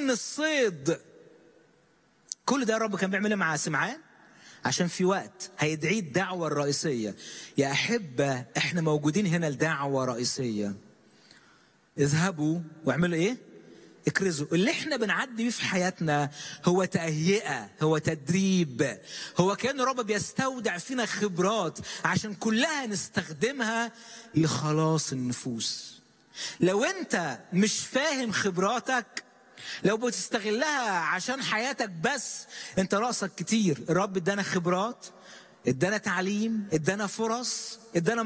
من الصيد كل ده الرب كان بيعمله مع سمعان عشان في وقت هيدعيه الدعوة الرئيسية يا أحبة إحنا موجودين هنا لدعوة رئيسية اذهبوا واعملوا إيه؟ اكرزوا اللي احنا بنعدي بيه في حياتنا هو تهيئة هو تدريب هو كان رب بيستودع فينا خبرات عشان كلها نستخدمها لخلاص النفوس لو انت مش فاهم خبراتك لو بتستغلها عشان حياتك بس انت راسك كتير الرب ادانا خبرات ادانا تعليم ادانا فرص ادانا